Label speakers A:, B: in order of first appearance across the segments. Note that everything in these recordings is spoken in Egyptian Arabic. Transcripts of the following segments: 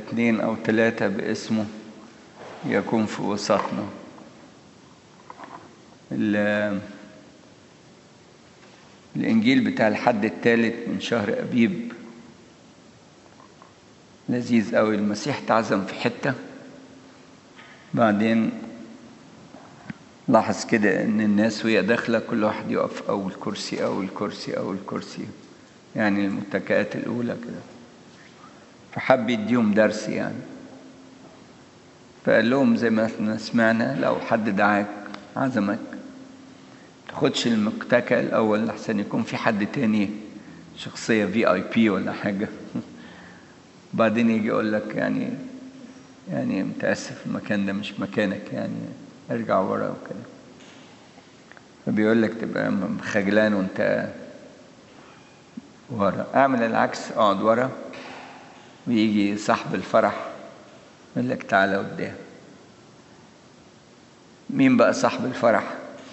A: اثنين أو ثلاثة باسمه يكون في وسطنا الإنجيل بتاع الحد الثالث من شهر أبيب لذيذ قوي المسيح تعزم في حتة بعدين لاحظ كده ان الناس وهي داخله كل واحد يقف اول كرسي اول كرسي اول كرسي يعني المتكئات الاولى كده فحب يديهم درس يعني فقال لهم زي ما احنا سمعنا لو حد دعاك عزمك تاخدش المتكئ الاول لحسن يكون في حد تاني شخصيه في اي بي ولا حاجه بعدين يجي يقول لك يعني يعني متاسف المكان ده مش مكانك يعني ارجع ورا وكده فبيقول لك تبقى خجلان وانت ورا اعمل العكس اقعد ورا ويجي صاحب الفرح يقول لك تعالى قدام مين بقى صاحب الفرح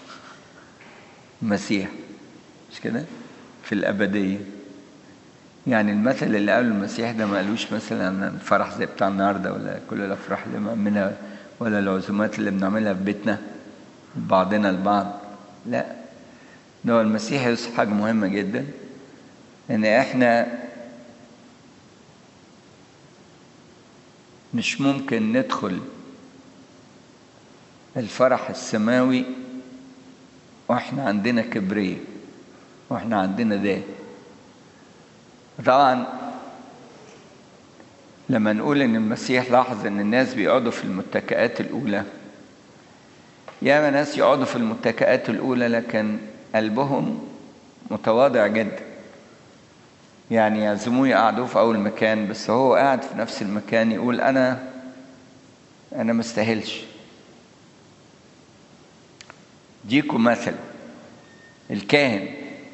A: المسيح مش كده في الأبدية يعني المثل اللي قاله المسيح ده ما قالوش مثلا الفرح زي بتاع النهارده ولا كل الافراح اللي بنعملها ولا العزومات اللي بنعملها في بيتنا بعضنا البعض لا ده المسيح يوصف حاجة مهمة جدا ان احنا مش ممكن ندخل الفرح السماوي واحنا عندنا كبرية واحنا عندنا ذات طبعا لما نقول ان المسيح لاحظ ان الناس بيقعدوا في المتكئات الاولى ياما ناس يقعدوا في المتكئات الاولى لكن قلبهم متواضع جدا يعني يعزموه يقعدوه في اول مكان بس هو قاعد في نفس المكان يقول انا انا مستاهلش ديكوا مثل الكاهن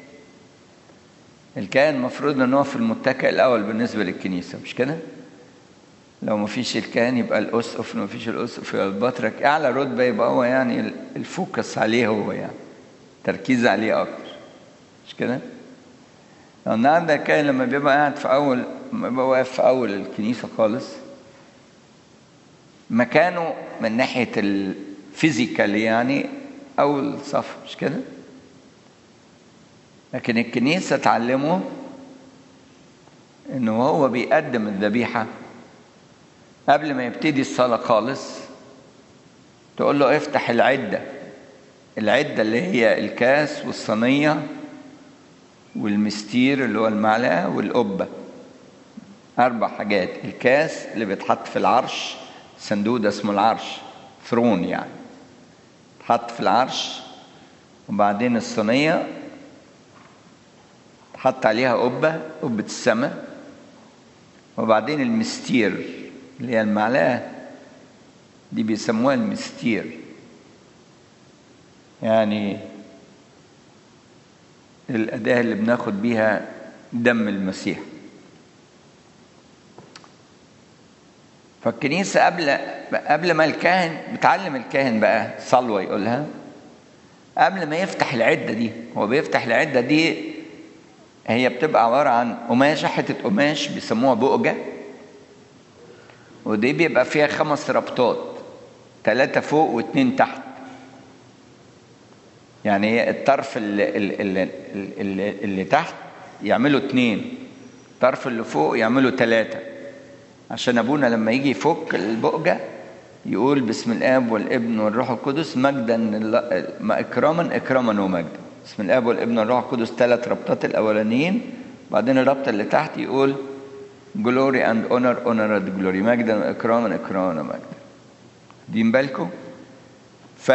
A: الكاهن المفروض ان هو في المتكئ الاول بالنسبه للكنيسه مش كده لو ما فيش الكاهن يبقى الاسقف لو ما فيش الاسقف يبقى البطرك اعلى رتبه يبقى هو يعني الفوكس عليه هو يعني تركيز عليه اكتر مش كده لو النهارده الكاهن لما بيبقى قاعد في اول لما بيبقى واقف في اول الكنيسه خالص مكانه من ناحيه الفيزيكال يعني اول صف مش كده لكن الكنيسة تعلمه انه هو بيقدم الذبيحة قبل ما يبتدي الصلاة خالص تقول له افتح العدة العدة اللي هي الكاس والصينية والمستير اللي هو المعلقة والقبة أربع حاجات الكاس اللي بيتحط في العرش صندوق ده اسمه العرش ثرون يعني تحط في العرش وبعدين الصينية حط عليها قبة قبة السماء وبعدين المستير اللي هي المعلقة دي بيسموها المستير يعني الأداة اللي بناخد بيها دم المسيح فالكنيسة قبل قبل ما الكاهن بتعلم الكاهن بقى صلوة يقولها قبل ما يفتح العدة دي هو بيفتح العدة دي هي بتبقى عبارة عن قماشة حتة قماش بيسموها بؤجة ودي بيبقى فيها خمس ربطات ثلاثة فوق واثنين تحت يعني هي الطرف اللي, اللي, اللي, اللي تحت يعملوا اثنين الطرف اللي فوق يعملوا ثلاثة عشان أبونا لما يجي يفك البؤجة يقول بسم الآب والابن والروح القدس مجدا إكراما إكراما ومجدا بسم الاب والابن والروح القدس ثلاث ربطات الاولانيين بعدين الربطه اللي تحت يقول glory and honor honor and glory مجدا واكراما اكراما ومجدا دين بالكم ف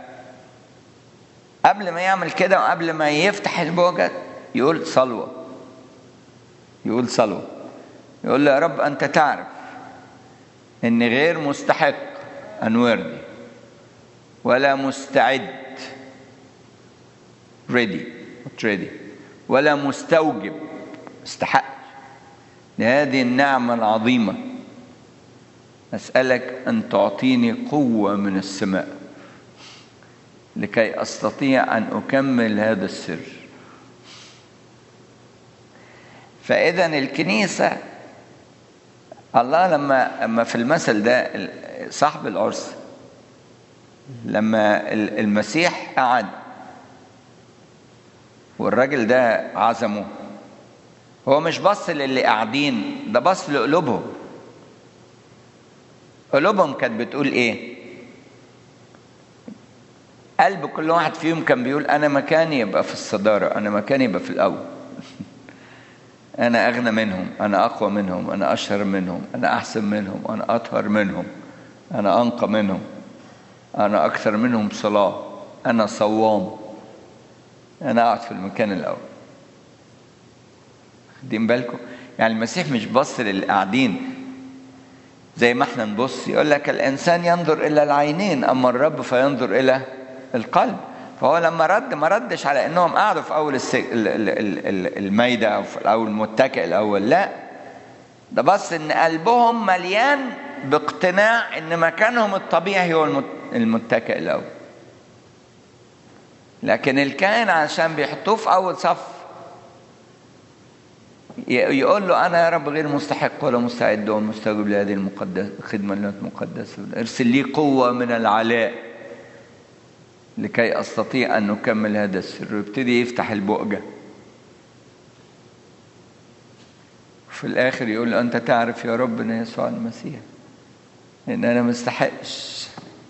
A: قبل ما يعمل كده وقبل ما يفتح البوجة يقول صلوة يقول صلوة يقول له يا رب أنت تعرف إني غير مستحق أن وردي ولا مستعد ready not ready ولا مستوجب استحق لهذه النعمة العظيمة أسألك أن تعطيني قوة من السماء لكي أستطيع أن أكمل هذا السر فإذا الكنيسة الله لما لما في المثل ده صاحب العرس لما المسيح قعد والراجل ده عزمه هو مش بص للي قاعدين ده بص لقلوبهم قلوبهم كانت بتقول ايه قلب كل واحد فيهم كان بيقول انا مكاني يبقى في الصداره انا مكاني يبقى في الاول انا اغنى منهم انا اقوى منهم انا اشهر منهم انا احسن منهم انا اطهر منهم انا انقى منهم انا اكثر منهم صلاه انا صوام انا اقعد في المكان الاول واخدين بالكم يعني المسيح مش بص للي قاعدين زي ما احنا نبص يقول لك الانسان ينظر الى العينين اما الرب فينظر الى القلب فهو لما رد ما ردش على انهم قعدوا في اول السج... الميده او في اول المتكئ الاول لا ده بس ان قلبهم مليان باقتناع ان مكانهم الطبيعي هو المتكئ الاول لكن الكائن عشان بيحطوه في اول صف يقول له انا يا رب غير مستحق ولا مستعد ولا مستجب لهذه المقدسه الخدمه المقدسه ارسل لي قوه من العلاء لكي استطيع ان نكمل هذا السر ويبتدي يفتح البؤجه في الاخر يقول له انت تعرف يا رب ان يسوع المسيح ان انا مستحقش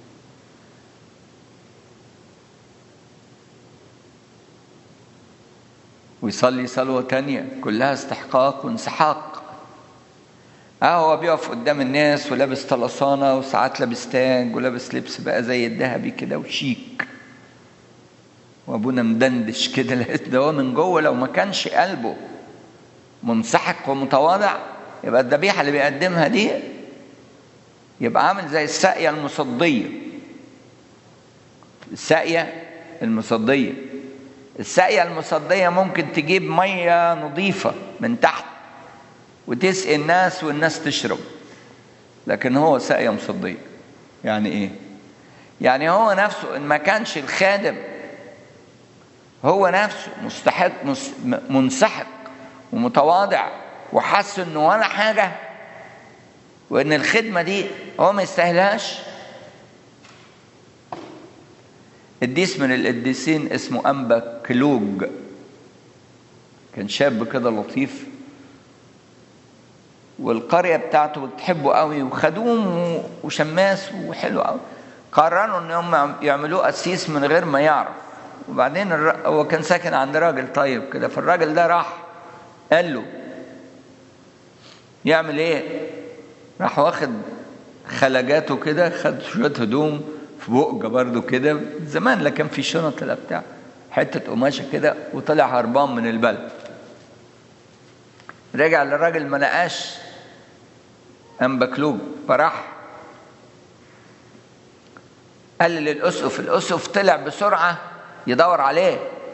A: ويصلي صلوة تانية كلها استحقاق وانسحاق اه هو بيقف قدام الناس ولابس طلسانة وساعات لابس تاج ولابس لبس بقى زي الذهبي كده وشيك وابونا مدندش كده ده هو من جوه لو ما كانش قلبه منسحق ومتواضع يبقى الذبيحة اللي بيقدمها دي يبقى عامل زي الساقية المصدية الساقية المصدية الساقية المصدية ممكن تجيب مية نظيفة من تحت وتسقي الناس والناس تشرب لكن هو ساقية مصدية يعني ايه يعني هو نفسه ان ما كانش الخادم هو نفسه مستحق منسحق ومتواضع وحس انه ولا حاجة وان الخدمة دي هو ما يستاهلهاش قديس من القديسين اسمه أنبا كلوج كان شاب كده لطيف والقرية بتاعته بتحبه قوي وخدوم وشماس وحلو قوي قرروا ان هم يعملوه قسيس من غير ما يعرف وبعدين الر... هو كان ساكن عند راجل طيب كده فالراجل ده راح قال له يعمل ايه راح واخد خلجاته كده خد شويه هدوم في بؤجه برضو كده زمان لا كان في شنط ولا بتاع حته قماشه كده وطلع هربان من البلد رجع للراجل ما لقاش انبا كلوب فراح قال للاسقف الاسقف طلع بسرعه يدور عليه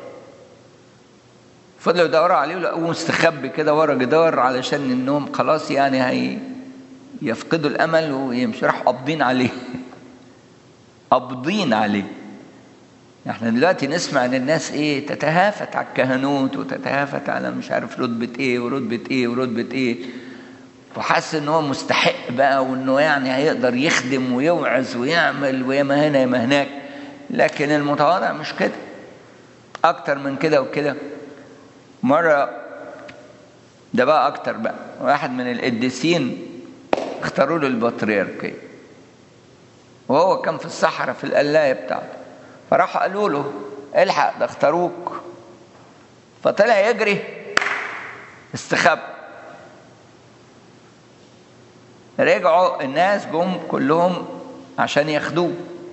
A: فضلوا يدوروا عليه ولقوه مستخبي كده ورا جدار علشان انهم خلاص يعني هي يفقدوا الامل ويمشي راح قابضين عليه قابضين عليه احنا دلوقتي نسمع ان الناس ايه تتهافت على الكهنوت وتتهافت على مش عارف رتبة ايه ورتبة ايه ورتبة ايه وحس ان هو مستحق بقى وانه يعني هيقدر يخدم ويوعظ ويعمل وياما هنا ياما هناك لكن المتواضع مش كده اكتر من كده وكده مرة ده بقى اكتر بقى واحد من القديسين اختاروا له البطريركية وهو كان في الصحراء في القلاية بتاعته فراحوا قالوا له الحق ده اختاروك فطلع يجري استخبى رجعوا الناس جم كلهم عشان ياخدوه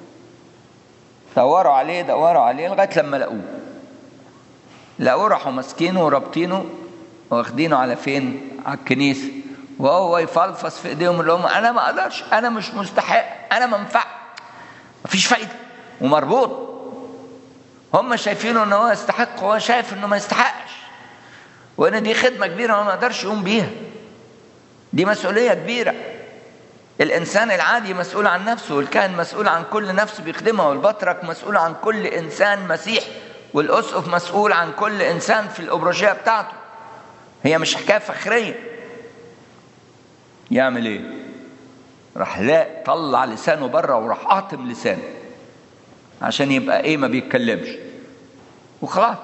A: دوروا عليه دوروا عليه لغايه لما لقوه لقوه راحوا ماسكينه ورابطينه واخدينه على فين على الكنيسه وهو يفلفص في ايديهم اللي هم انا ما اقدرش انا مش مستحق انا منفع مفيش فايده ومربوط هم شايفينه ان هو يستحق وهو شايف انه ما يستحقش وان دي خدمه كبيره هو ما يقدرش يقوم بيها دي مسؤوليه كبيره الانسان العادي مسؤول عن نفسه والكاهن مسؤول عن كل نفس بيخدمها والبطرك مسؤول عن كل انسان مسيح والاسقف مسؤول عن كل انسان في الابروشيه بتاعته هي مش حكايه فخريه يعمل ايه راح لا طلع لسانه بره وراح قاطم لسانه عشان يبقى ايه ما بيتكلمش وخلاص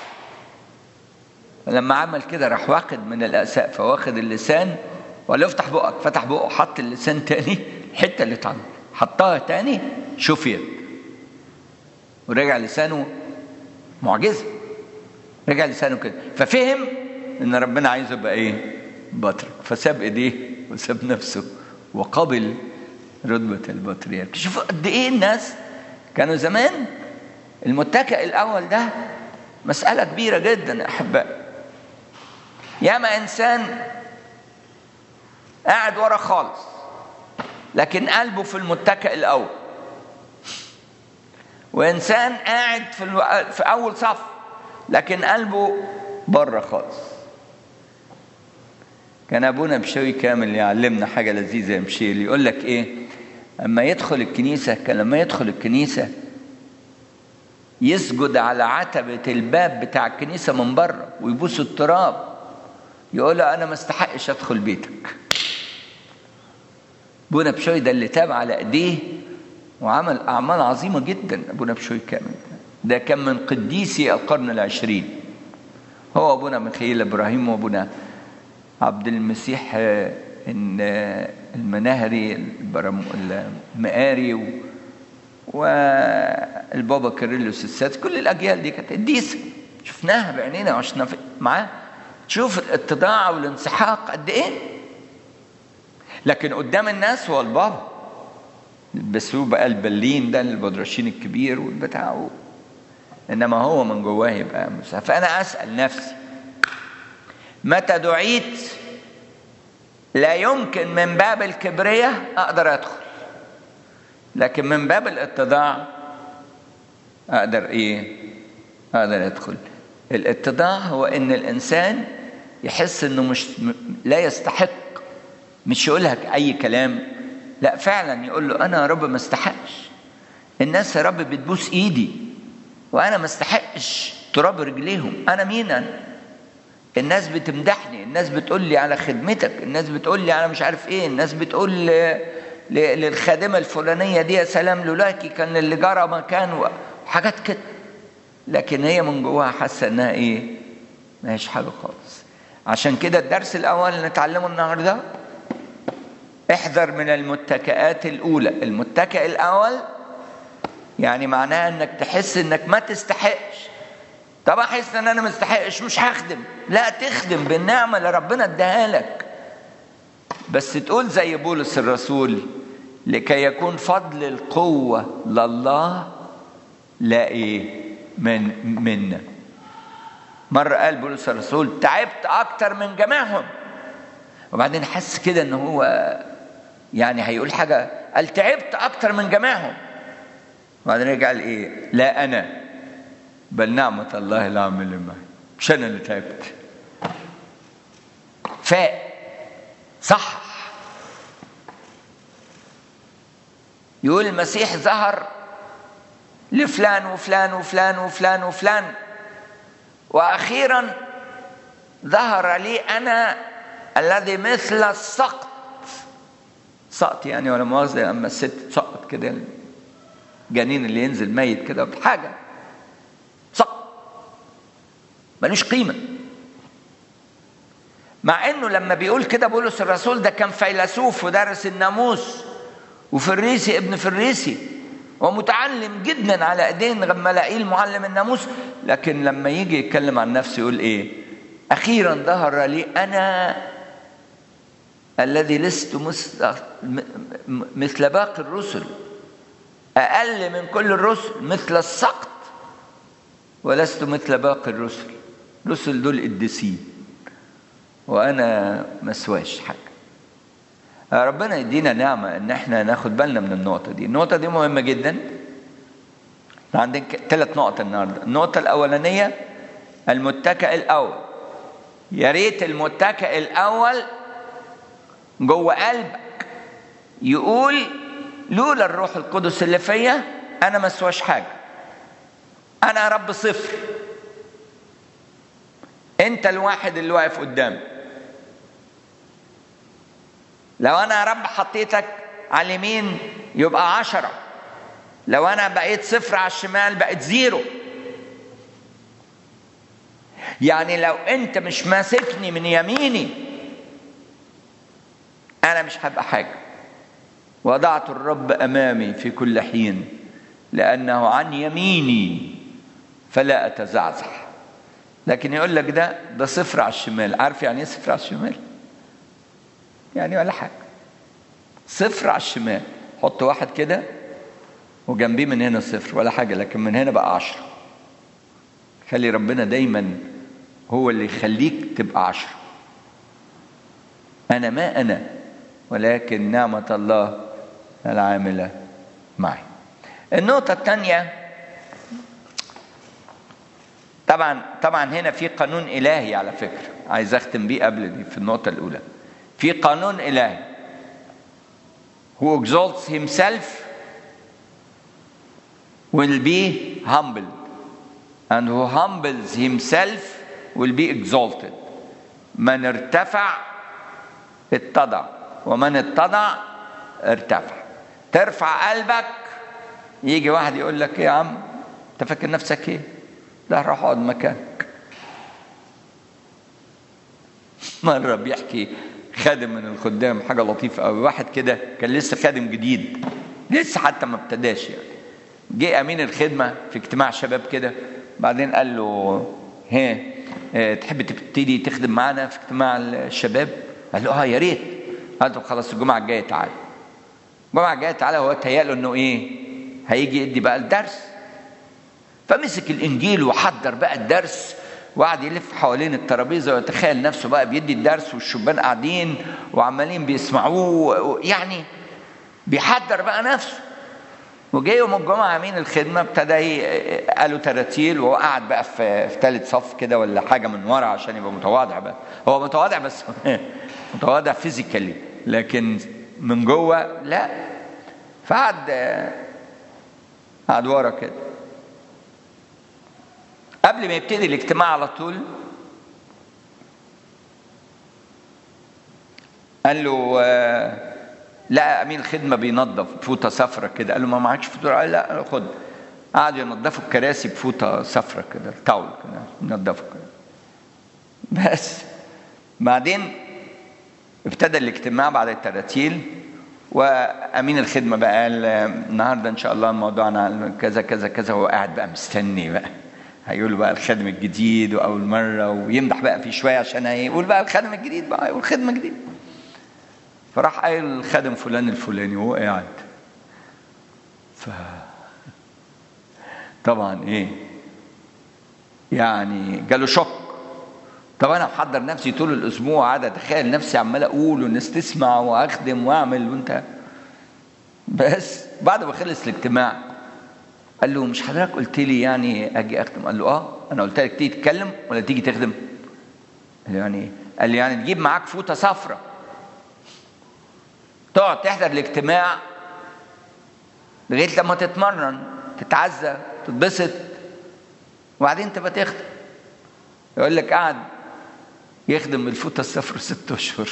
A: لما عمل كده راح واخد من الاسقف واخد اللسان وقال له افتح بقك فتح بقه حط اللسان تاني الحته اللي اتعمل حطها تاني شفيت ورجع لسانه معجزه رجع لسانه كده ففهم ان ربنا عايزه يبقى ايه بطرك فساب ايديه وساب نفسه وقبل رتبة البطريرك شوفوا قد ايه الناس كانوا زمان المتكئ الاول ده مسألة كبيرة جدا يا احبائي ياما انسان قاعد ورا خالص لكن قلبه في المتكئ الاول وانسان قاعد في, الو... في اول صف لكن قلبه بره خالص كان ابونا بشوي كامل يعلمنا حاجه لذيذه يا مشيل يقول لك ايه اما يدخل الكنيسه كان لما يدخل الكنيسه يسجد على عتبه الباب بتاع الكنيسه من بره ويبوس التراب يقول له انا ما استحقش ادخل بيتك ابونا بشوي ده اللي تاب على ايديه وعمل اعمال عظيمه جدا ابونا بشوي كامل ده كان من قديسي القرن العشرين هو ابونا ميخائيل ابراهيم وابونا عبد المسيح المناهري المقاري والبابا كيرلس السادس كل الاجيال دي كانت قديسه شفناها بعينينا وعشنا معاه تشوف الاتضاع والانسحاق قد ايه لكن قدام الناس هو البابا بس هو بقى البلين ده البدرشين الكبير والبتاع انما هو من جواه يبقى مسافر فانا اسال نفسي متى دعيت لا يمكن من باب الكبرية أقدر أدخل لكن من باب الاتضاع أقدر إيه أقدر أدخل الاتضاع هو إن الإنسان يحس إنه مش لا يستحق مش يقول لك أي كلام لا فعلا يقول له أنا يا رب ما استحقش الناس يا رب بتبوس إيدي وأنا ما استحقش تراب رجليهم أنا مين أنا الناس بتمدحني الناس بتقول لي على خدمتك الناس بتقول لي على مش عارف ايه الناس بتقول ل... ل... للخادمة الفلانية دي يا سلام لولاكي كان اللي جرى مكان وحاجات كده لكن هي من جواها حاسة انها ايه ما هيش حاجة خالص عشان كده الدرس الاول اللي نتعلمه النهارده احذر من المتكئات الاولى المتكئ الاول يعني معناها انك تحس انك ما تستحقش طب احس ان انا ما استحقش مش هخدم لا تخدم بالنعمه اللي ربنا اداها لك بس تقول زي بولس الرسول لكي يكون فضل القوه لله لا ايه من منا مرة قال بولس الرسول تعبت أكتر من جميعهم وبعدين حس كده إن هو يعني هيقول حاجة قال تعبت أكتر من جميعهم وبعدين رجع قال إيه لا أنا بل نعمة الله لا أعمل معي مش أنا اللي تعبت فاق صح يقول المسيح ظهر لفلان وفلان وفلان وفلان وفلان واخيرا ظهر لي انا الذي مثل السقط سقط يعني ولا مؤاخذه اما الست سقط كده الجنين اللي ينزل ميت كده بحاجه سقط ملوش قيمه مع انه لما بيقول كده بولس الرسول ده كان فيلسوف ودرس الناموس وفريسي ابن فريسي ومتعلم جدا على ايدين غملائيل معلم الناموس لكن لما يجي يتكلم عن نفسه يقول ايه اخيرا ظهر لي انا الذي لست مثل مثل باقي الرسل اقل من كل الرسل مثل السقط ولست مثل باقي الرسل الرسل دول قديسين وانا مسواش حاجه ربنا يدينا نعمة إن إحنا ناخد بالنا من النقطة دي، النقطة دي مهمة جدا. عندك ثلاث نقط النهارده، النقطة الأولانية المتكئ الأول. يا ريت المتكئ الأول جوه قلبك يقول لولا الروح القدس اللي فيا أنا ما اسواش حاجة. أنا يا رب صفر. أنت الواحد اللي واقف قدامي. لو انا يا رب حطيتك على اليمين يبقى عشرة لو انا بقيت صفر على الشمال بقيت زيرو يعني لو انت مش ماسكني من يميني انا مش هبقى حاجه وضعت الرب امامي في كل حين لانه عن يميني فلا اتزعزع لكن يقول لك ده ده صفر على الشمال عارف يعني ايه صفر على الشمال يعني ولا حاجه صفر على الشمال حط واحد كده وجنبيه من هنا صفر ولا حاجه لكن من هنا بقى عشرة خلي ربنا دايما هو اللي يخليك تبقى عشرة أنا ما أنا ولكن نعمة الله العاملة معي النقطة الثانية طبعا طبعا هنا في قانون إلهي على فكرة عايز أختم بيه قبل دي في النقطة الأولى في قانون إلهي who exalts himself will be humbled and who humbles himself will be exalted من ارتفع اتضع ومن اتضع ارتفع ترفع قلبك يجي واحد يقول لك ايه يا عم انت فاكر نفسك ايه لا روح اقعد مكانك مرة بيحكي خادم من الخدام حاجة لطيفة قوي واحد كده كان لسه خادم جديد لسه حتى ما ابتداش يعني جه امين الخدمة في اجتماع شباب كده بعدين قال له ها اه تحب تبتدي تخدم معانا في اجتماع الشباب قال له اه يا ريت قال له خلاص الجمعة الجاية تعالى الجمعة الجاية تعالى هو تهيأ انه ايه هيجي يدي بقى الدرس فمسك الانجيل وحضر بقى الدرس وقعد يلف حوالين الترابيزه ويتخيل نفسه بقى بيدي الدرس والشبان قاعدين وعمالين بيسمعوه يعني بيحضر بقى نفسه وجه يوم الجمعه امين الخدمه ابتدى قالوا تراتيل وهو قاعد بقى في في ثالث صف كده ولا حاجه من ورا عشان يبقى متواضع بقى هو متواضع بس متواضع فيزيكالي لكن من جوه لا فقعد قعد ورا كده قبل ما يبتدي الاجتماع على طول قال له لا امين الخدمه بينظف بفوطه صفرة كده قال له ما معكش فوطه قال لا خد قعدوا ينظفوا الكراسي بفوطه صفرة كده طاول كده ينظفوا كده بس بعدين ابتدى الاجتماع بعد التراتيل وامين الخدمه بقى قال النهارده ان شاء الله موضوعنا كذا كذا كذا هو قاعد بقى مستني بقى هيقول بقى الخادم الجديد واول مره ويمدح بقى فيه شويه عشان هيقول بقى الخادم الجديد بقى يقول خدمه جديد فراح قايل الخادم فلان الفلاني وهو قاعد ف طبعا ايه يعني جاله شوك طب انا محضر نفسي طول الاسبوع قاعد اتخيل نفسي عمال اقول والناس تسمع واخدم واعمل وانت بس بعد ما خلص الاجتماع قال له مش حضرتك قلت لي يعني اجي اخدم قال له اه انا قلت لك تيجي تتكلم ولا تيجي تخدم قال له يعني قال لي يعني تجيب معاك فوطه صفرة تقعد تحضر الاجتماع لغايه لما تتمرن تتعزى تتبسط وبعدين تبقى تخدم يقول لك قعد يخدم بالفوطه الصفر ست اشهر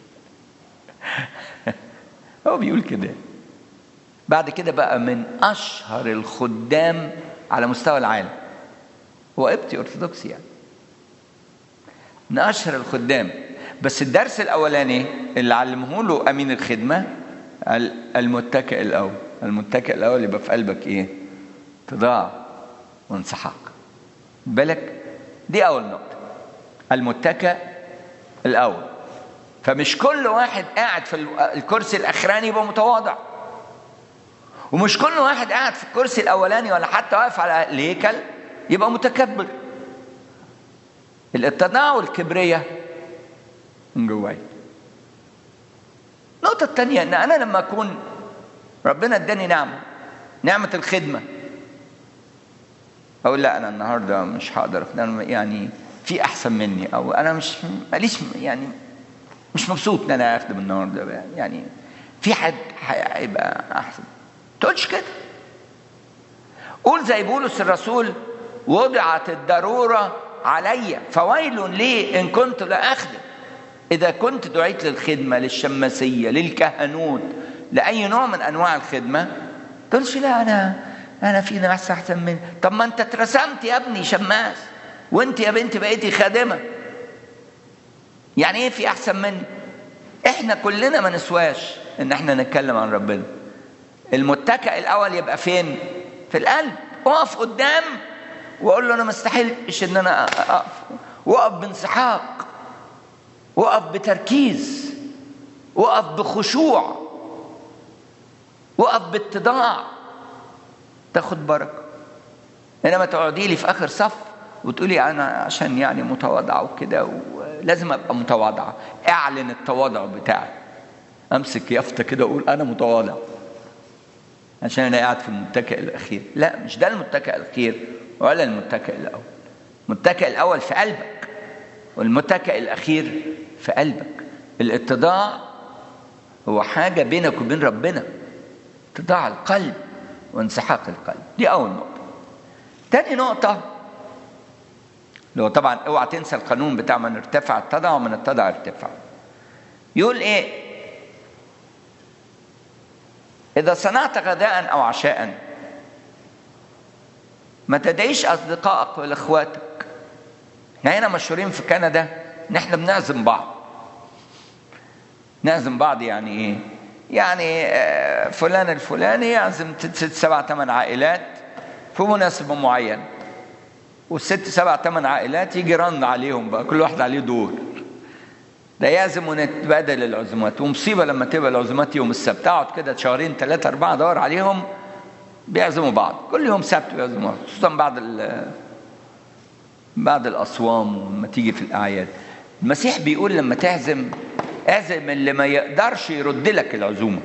A: هو بيقول كده بعد كده بقى من اشهر الخدام على مستوى العالم هو قبطي ارثوذكسي يعني من اشهر الخدام بس الدرس الاولاني اللي علمه له امين الخدمه المتكئ الاول المتكئ الاول يبقى في قلبك ايه تضاع وانسحاق بالك دي اول نقطه المتكئ الاول فمش كل واحد قاعد في الكرسي الاخراني يبقى متواضع ومش كل واحد قاعد في الكرسي الاولاني ولا حتى واقف على الهيكل يبقى متكبر الاتضاع والكبرية من جواي النقطة الثانية ان انا لما اكون ربنا اداني نعمة نعمة الخدمة اقول لا انا النهارده مش هقدر يعني في احسن مني او انا مش ماليش يعني مش مبسوط ان انا اخدم النهارده يعني في حد هيبقى احسن تقولش كده قول زي بولس الرسول وضعت الضرورة علي فويل لي إن كنت لا أخدم إذا كنت دعيت للخدمة للشماسية للكهنوت لأي نوع من أنواع الخدمة تقولش لا أنا أنا في ناس أحسن مني طب ما أنت اترسمت يا ابني شماس وأنت يا بنتي بقيتي خادمة يعني إيه في أحسن مني إحنا كلنا ما نسواش إن إحنا نتكلم عن ربنا المتكئ الأول يبقى فين؟ في القلب اقف قدام وأقول له أنا ما استحلتش إن أنا أقف وقف بانسحاق وقف بتركيز وقف بخشوع وقف باتضاع تاخد بركه انما تقعدي لي في اخر صف وتقولي انا عشان يعني متواضعه وكده ولازم ابقى متواضعه اعلن التواضع بتاعي امسك يافطه كده واقول انا متواضع عشان انا قاعد في المتكئ الاخير لا مش ده المتكئ الاخير ولا المتكئ الاول المتكئ الاول في قلبك والمتكئ الاخير في قلبك الاتضاع هو حاجه بينك وبين ربنا اتضاع القلب وانسحاق القلب دي اول نقطه تاني نقطه اللي هو طبعا اوعى تنسى القانون بتاع من ارتفع اتضع ومن اتضع ارتفع يقول ايه اذا صنعت غداء او عشاء ما تدعيش اصدقائك ولا اخواتك يعني هنا مشهورين في كندا ان احنا بنعزم بعض نعزم بعض يعني ايه يعني فلان الفلاني يعزم ست سبع ثمان عائلات في مناسبة معينة والست سبع ثمان عائلات يجي رن عليهم بقى كل واحد عليه دور ده يعزم ونتبادل العزومات ومصيبة لما تبقى العزومات يوم السبت اقعد كده شهرين ثلاثة أربعة دور عليهم بيعزموا بعض كل يوم سبت بيعزموا خصوصا بعد بعد الأصوام ولما تيجي في الأعياد المسيح بيقول لما تعزم اعزم اللي ما يقدرش يرد لك العزومة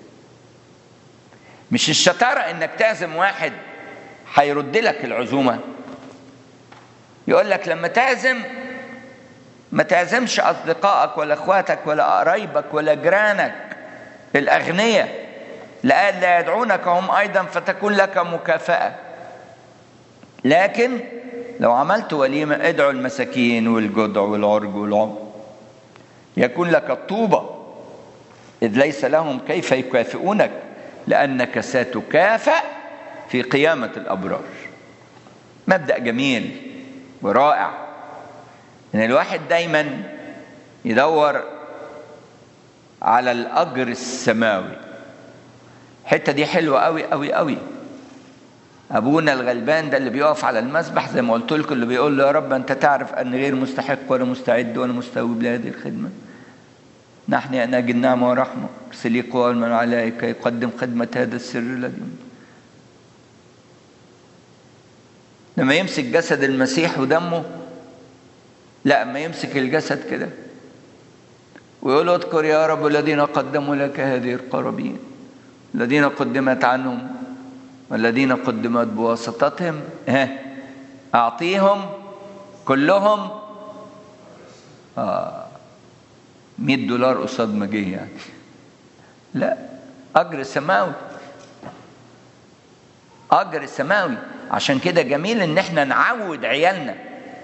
A: مش الشطارة انك تعزم واحد هيرد لك العزومة يقول لك لما تعزم ما تعزمش أصدقائك ولا أخواتك ولا قرايبك ولا جيرانك الأغنياء لألا يدعونك هم أيضا فتكون لك مكافأة لكن لو عملت وليمة ادعوا المساكين والجدع والعرج والعمر يكون لك الطوبة إذ ليس لهم كيف يكافئونك لأنك ستكافأ في قيامة الأبرار مبدأ جميل ورائع إن الواحد دايما يدور على الأجر السماوي الحتة دي حلوة أوي أوي أوي أبونا الغلبان ده اللي بيقف على المسبح زي ما قلت لكم اللي بيقول له يا رب أنت تعرف أن غير مستحق ولا مستعد ولا مستوي لهذه الخدمة نحن أناج النعمة ورحمة ارسلي قوى من عليك يقدم خدمة هذا السر الذي لما يمسك جسد المسيح ودمه لا ما يمسك الجسد كده ويقول اذكر يا رب الذين قدموا لك هذه القرابين الذين قدمت عنهم والذين قدمت بواسطتهم ها أعطيهم كلهم آه 100 دولار قصاد ما جه يعني لا أجر سماوي أجر سماوي عشان كده جميل إن إحنا نعود عيالنا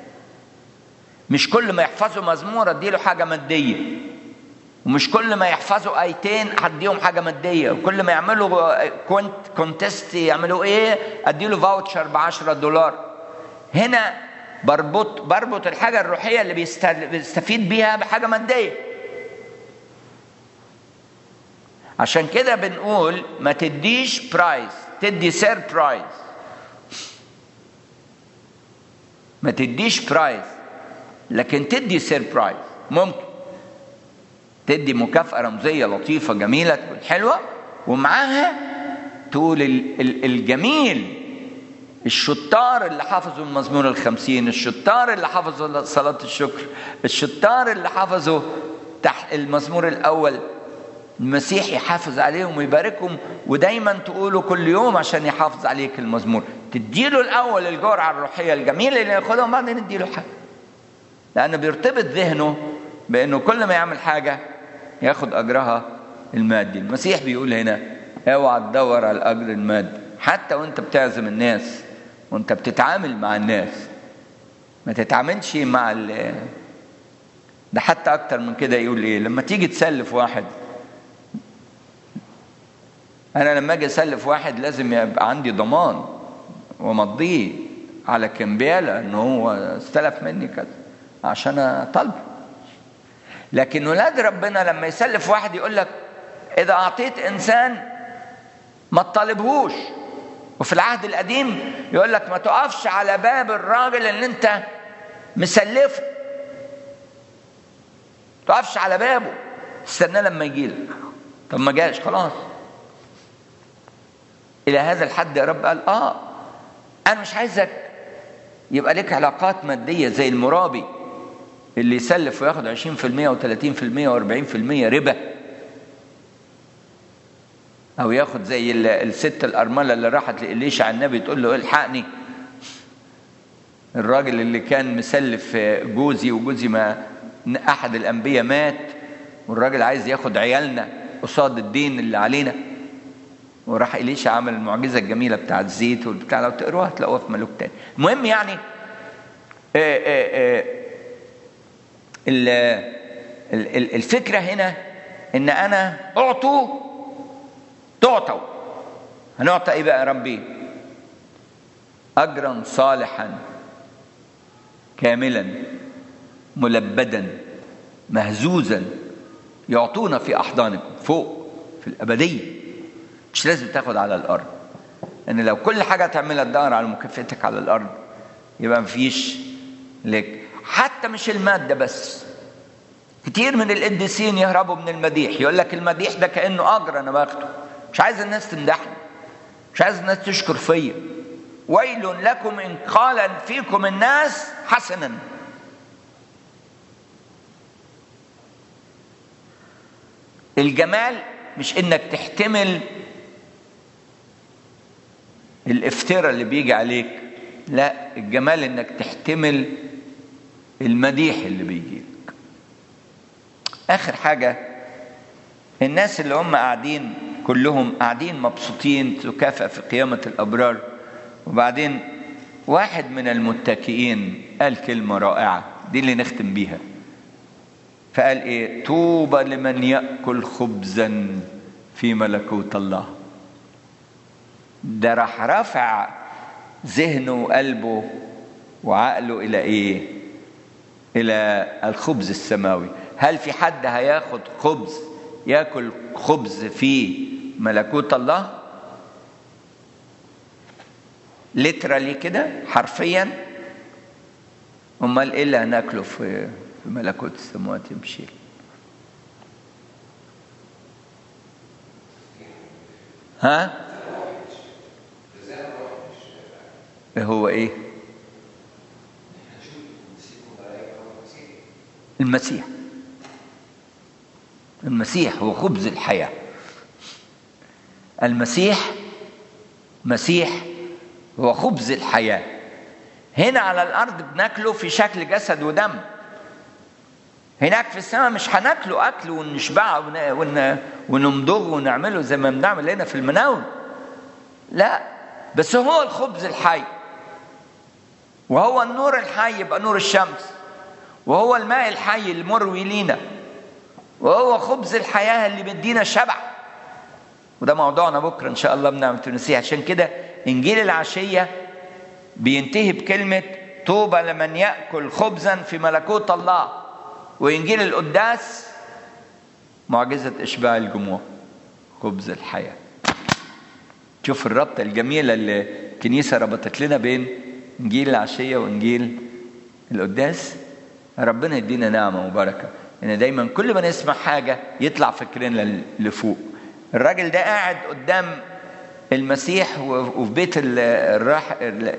A: مش كل ما يحفظوا مزمور اديله حاجة مادية ومش كل ما يحفظوا ايتين هديهم حاجه ماديه وكل ما يعملوا كونت كونتست يعملوا ايه اديله فاوتشر ب 10 دولار هنا بربط بربط الحاجه الروحيه اللي بيستفيد بيها بحاجه ماديه عشان كده بنقول ما تديش برايز تدي سيربرايز ما تديش برايز لكن تدي سيربرايز ممكن تدي مكافأة رمزية لطيفة جميلة تكون حلوة ومعاها تقول الجميل الشطار اللي حفظوا المزمور الخمسين الشطار اللي حفظوا صلاة الشكر الشطار اللي حفظوا تحت المزمور الأول المسيح يحافظ عليهم ويباركهم ودايما تقولوا كل يوم عشان يحافظ عليك المزمور تديله الأول الجرعة الروحية الجميلة اللي ياخدها وبعدين نديله حاجة لأنه بيرتبط ذهنه بأنه كل ما يعمل حاجة ياخد أجرها المادي المسيح بيقول هنا اوعى تدور على الأجر المادي حتى وانت بتعزم الناس وانت بتتعامل مع الناس ما تتعاملش مع ده حتى اكتر من كده يقول ايه لما تيجي تسلف واحد انا لما اجي اسلف واحد لازم يبقى عندي ضمان ومضيه على كمبيالة ان هو استلف مني كذا عشان اطالبه لكن ولاد ربنا لما يسلف واحد يقول لك اذا اعطيت انسان ما تطالبهوش وفي العهد القديم يقول لك ما تقفش على باب الراجل اللي انت مسلفه تقفش على بابه استناه لما يجي لك طب ما جاش خلاص الى هذا الحد يا رب قال اه انا مش عايزك يبقى لك علاقات ماديه زي المرابي اللي يسلف وياخد 20% و30% و40% ربا او ياخد زي الست الارمله اللي راحت لإليشع النبي تقول له الحقني الراجل اللي كان مسلف جوزي وجوزي ما احد الانبياء مات والراجل عايز ياخد عيالنا قصاد الدين اللي علينا وراح إليشا عمل المعجزة الجميلة بتاعت الزيت والبتاع لو تقروها تلاقوها في ملوك تاني المهم يعني آآ آآ الفكرة هنا إن أنا أعطوا تعطوا هنعطى إيه بقى يا ربي أجرا صالحا كاملا ملبدا مهزوزا يعطونا في أحضانكم فوق في الأبدية مش لازم تاخد على الارض ان لو كل حاجه تعملها تدور على مكافاتك على الارض يبقى مفيش لك حتى مش الماده بس كتير من القديسين يهربوا من المديح يقول لك المديح ده كانه اجر انا باخده مش عايز الناس تمدحني مش عايز الناس تشكر فيا ويل لكم ان قال فيكم الناس حسنا الجمال مش انك تحتمل الافتراء اللي بيجي عليك لا الجمال انك تحتمل المديح اللي بيجي لك اخر حاجه الناس اللي هم قاعدين كلهم قاعدين مبسوطين تكافئ في قيامه الابرار وبعدين واحد من المتكئين قال كلمه رائعه دي اللي نختم بيها فقال ايه طوبى لمن ياكل خبزا في ملكوت الله ده راح رفع ذهنه وقلبه وعقله الى ايه الى الخبز السماوي هل في حد هياخد خبز ياكل خبز في ملكوت الله ليترالي كده حرفيا امال ايه اللي هناكله في في ملكوت السماوات يمشي ها هو ايه المسيح المسيح هو خبز الحياة المسيح مسيح هو خبز الحياة هنا على الأرض بناكله في شكل جسد ودم هناك في السماء مش هناكله أكل ونشبعه ون... ونمضغه ونعمله زي ما بنعمل هنا في المناول لا بس هو الخبز الحي وهو النور الحي يبقى نور الشمس وهو الماء الحي المروي لينا وهو خبز الحياة اللي بيدينا شبع وده موضوعنا بكرة إن شاء الله بنعمة المسيح عشان كده إنجيل العشية بينتهي بكلمة طوبى لمن يأكل خبزا في ملكوت الله وإنجيل القداس معجزة إشباع الجموع خبز الحياة شوف الربطة الجميلة اللي الكنيسة ربطت لنا بين إنجيل العشية وإنجيل القداس ربنا يدينا نعمة وبركة إن دايما كل ما نسمع حاجة يطلع فكرنا لفوق الراجل ده قاعد قدام المسيح وفي بيت الراح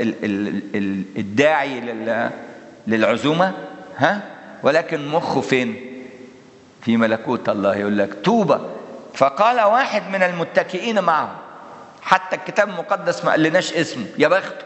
A: الداعي للعزومة ها ولكن مخه فين في ملكوت الله يقول لك طوبى فقال واحد من المتكئين معه حتى الكتاب المقدس ما قالناش اسمه يا بخته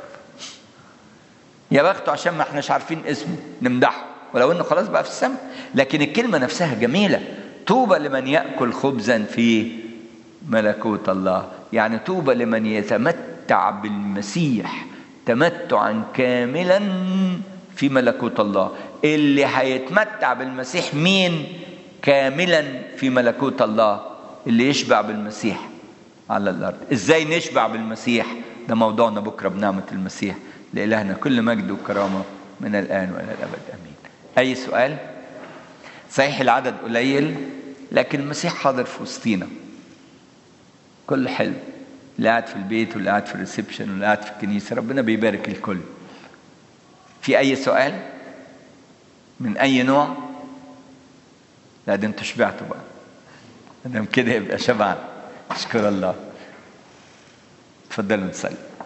A: يا بخته عشان ما احناش عارفين اسمه نمدحه ولو انه خلاص بقى في السماء لكن الكلمه نفسها جميله طوبى لمن ياكل خبزا في ملكوت الله يعني طوبى لمن يتمتع بالمسيح تمتعا كاملا في ملكوت الله اللي هيتمتع بالمسيح مين كاملا في ملكوت الله اللي يشبع بالمسيح على الارض ازاي نشبع بالمسيح ده موضوعنا بكره بنعمه المسيح لالهنا كل مجد وكرامه من الان والى الابد امين اي سؤال صحيح العدد قليل لكن المسيح حاضر في وسطينا كل حلو اللي قاعد في البيت واللي قاعد في الريسبشن واللي قاعد في الكنيسه ربنا بيبارك الكل في اي سؤال من اي نوع لا ده انتوا شبعتوا بقى ما دام كده يبقى شبعنا اشكر الله اتفضلوا نصلي